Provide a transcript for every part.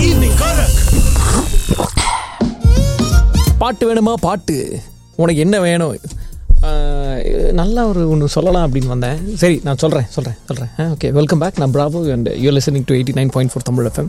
Evening Karak. பாட்டு வேணுமா பாட்டு உனக்கு என்ன வேணும் ஆஹ், நல்லா ஒரு ஒன்று சொல்லலாம் அப்படின்னு வந்தேன் சரி நான் சொல்கிறேன் சொல்கிறேன் சொல்கிறேன் ஓகே வெல்கம் பேக் நான் Prabo and you listening to eighty nine point four Tamil FM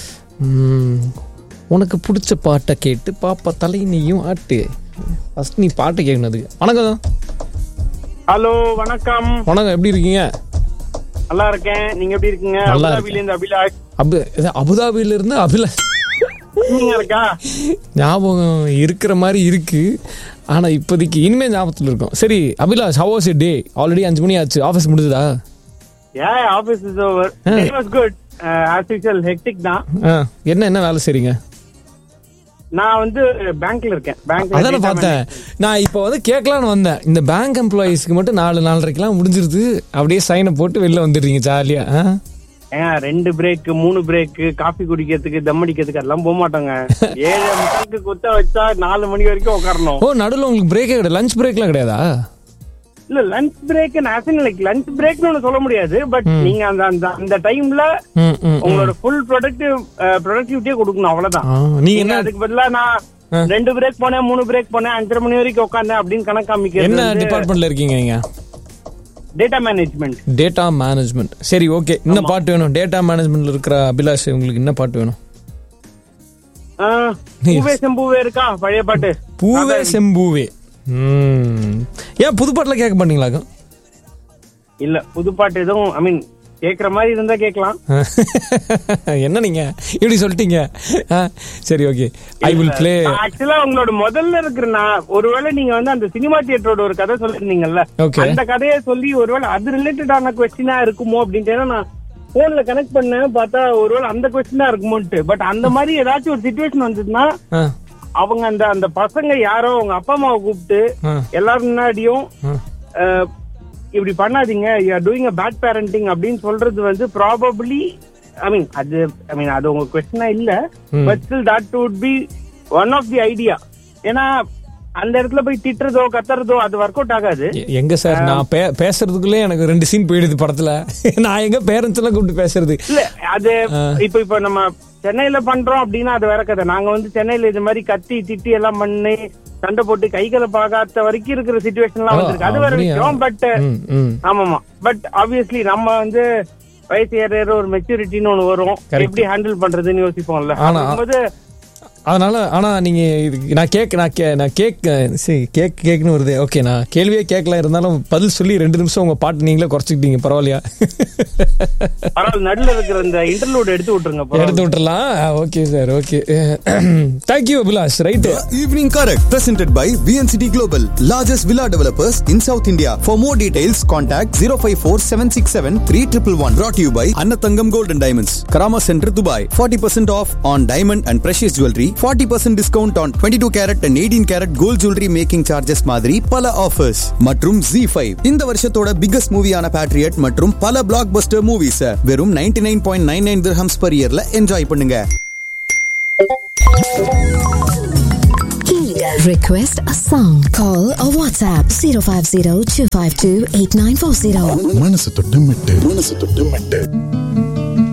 உனக்கு பிடிச்ச பாட்டை கேட்டு பாப்பா தலை நீயும் ஆட்டு ஃபஸ்ட் நீ பாட்டு கேட்கணும் அதுக்கு வணக்கம் ஹலோ வணக்கம் வணக்கம் எப்படி இருக்கீங்க நல்லா இருக்கேன் நீங்க எப்படி இருக்கீங்க நல்லா அபுதாபில இருந்து அபிலாஷ் அபு இது அபுதாபியிலிருந்து அபில நீங்க இருக்கா ஞாபகம் இருக்கிற மாதிரி இருக்கு ஆனால் இப்போதைக்கு இனிமே ஞாபகத்தில் இருக்கும் சரி Abhilash how was day already அஞ்சு மணி ஆச்சு ஆஃபீஸ் முடிஞ்சதா yeah office is over it was good as usual hectic தான் ஆ என்ன என்ன வேலை செய்றீங்க நான் வந்து பேங்க்ல இருக்கேன் பேங்க்ல அதானே பார்த்தேன் நான் இப்போ வந்து கேட்கலான்னு வந்தேன் இந்த பேங்க் எம்ப்ளாயீஸ்க்கு மட்டும் நாலு நாலரைக்கெல்லாம் முடிஞ்சிருது அப்படியே சைனை போட்டு வெளில வந்துடுறீங்க ஜாலியா ஏன் ரெண்டு பிரேக் மூணு பிரேக் காஃபி குடிக்கிறதுக்கு தம் அடிக்கிறதுக்கு அதெல்லாம் போக மாட்டோங்க ஏழு முக்காலுக்கு குத்த வச்சா நாலு மணி வரைக்கும் உட்காரணும் ஓ நடுவில் உங்களுக்கு பிரேக்கே கிடையாது லஞ்ச் பிரேக்லாம் கிடையாதா இல்ல லஞ்ச் பிரேக் நான் லைக் லஞ்ச் பிரேக்னு ஒண்ணு சொல்ல முடியாது பட் நீங்க அந்த அந்த அந்த டைம்ல ம் ம் உங்களோட ஃபுல் ப்ரொடக்டிவ் ப்ரொடக்டிவிட்டியே கொடுக்கணும் அவ்வளவுதான் ஆ, நீங்க நீங்க என்ன அதுக்கு பதிலா நான் ரெண்டு பிரேக் போனேன் மூணு பிரேக் போனேன் அஞ்சரை மணி வரைக்கும் உட்காந்தேன் அப்படின்னு கணக்கு என்ன காமிக்கிறது டிபார்ட்மெண்ட்ல இருக்கீங்க நீங்க டேட்டா மேனேஜ்மெண்ட் டேட்டா மேனேஜ்மெண்ட் சரி ஓகே என்ன பாட்டு வேணும் டேட்டா மேனேஜ்மெண்ட்ல இருக்கிற அபிலாஷ் உங்களுக்கு என்ன பாட்டு வேணும் பூவே செம்பூவே இருக்கா பழைய பாட்டு பூவே செம்பூவே ம். ஏன் புது பாட்டில் கேட்க மாட்டீங்களா இல்ல புது பாட்டு எதுவும் ஐ மீன் கேக்குற மாதிரி இருந்தா கேட்கலாம் என்ன நீங்க இப்படி சொல்லிட்டீங்க ஆ, சரி ஓகே ஐ வில் ப்ளே ஆக்சுவலா உங்களோட முதல்ல இருக்கிற நான் ஒருவேளை நீங்க வந்து அந்த சினிமா தியேட்டரோட ஒரு கதை சொல்லிருந்தீங்கல்ல Okay. அந்த கதையை சொல்லி ஒருவேளை அது ரிலேட்டடான கொஸ்டினா இருக்குமோ அப்படின்ட்டு ஏன்னா நான் போன்ல கனெக்ட் பண்ணேன் பார்த்தா ஒருவேளை அந்த கொஸ்டினா இருக்குமோன்ட்டு பட் அந்த மாதிரி ஏதாச்சும் ஒரு சுச்சுவேஷன் வந்ததுன்னா அவங்க அந்த அந்த பசங்க யாரோ அவங்க அப்பா அம்மாவை கூப்பிட்டு எல்லாரும் முன்னாடியும் அஹ், இப்படி பண்ணாதீங்க you are doing a bad parenting அப்படின்னு சொல்றது வந்து ப்ராபபிளி ஐ மீன் அது ஐ மீன் அது உங்க கொஸ்டினா இல்ல but still that would be one of the idea ஏன்னா அந்த இடத்துல போய் திட்டுறதோ கத்துறதோ அது ஒர்க் அவுட் ஆகாது எங்க சார் நான் பே பேசுறதுக்குள்ளே எனக்கு ரெண்டு சீன் போயிடுது படத்துல நான் எங்க பேரண்ட்ஸ் எல்லாம் கூப்பிட்டு பேசுறது இல்ல அது இப்ப இப்ப நம்ம சென்னையில பண்றோம் அப்படின்னா அது வேற கதை நாங்க வந்து சென்னையில இது மாதிரி கத்தி திட்டி எல்லாம் பண்ணி சண்டை போட்டு கைகளை பார்க்காத வரைக்கும் இருக்கிற சுச்சுவேஷன் எல்லாம் ஓ, வந்திருக்கு அது வேற அப்படியா? விஷயம் பட் ம், ம். ஆமாமா பட் ஆப்வியஸ்லி நம்ம வந்து வயசு ஏற ஏற ஒரு மெச்சூரிட்டின்னு ஒண்ணு வரும் Correct. எப்படி ஹேண்டில் பண்றதுன்னு யோசிப்போம்ல ஆனா- அப்படிங்கும்போது அதனால ஆனா நீங்க இதுக்கு நான் கேக் நான் கே நான் கேக் சரி கேக் கேக்னு வருது ஓகே நான் கேள்வியே கேட்கல இருந்தாலும் பதில் சொல்லி ரெண்டு நிமிஷம் உங்க பாட்டு நீங்களே குறைச்சிக்கிட்டீங்க பரவாயில்லையா பரவாயில்ல நடுல இருக்கிற இந்த இன்டர்லூட் எடுத்து விட்டுருங்க பரவாயில்ல. எடுத்து விட்டுறலாம் okay sir okay thank you Abhilash right Evening Correct, presented by VNCT Global, largest villa developers in South India. For more details, contact 054 767 3111. Brought to you by Annatangam Gold and Diamonds, Karama Center, Dubai. 40% off on diamond and precious jewelry. 40% discount on 22 carat and 18 carat gold jewelry making charges மாதிரி பல offers மற்றும் Z5 இந்த வருஷத்தோட biggest மூவியான Patriot மற்றும் பல black Bastar movies வெறும் 99.99 nine point nine nine dirhams per இயர்ல enjoy பண்ணுங்க Request a song. Call or WhatsApp 050 252 8940. மனசு தொட்டு மெட்டு மனசு தொட்டு மெட்டு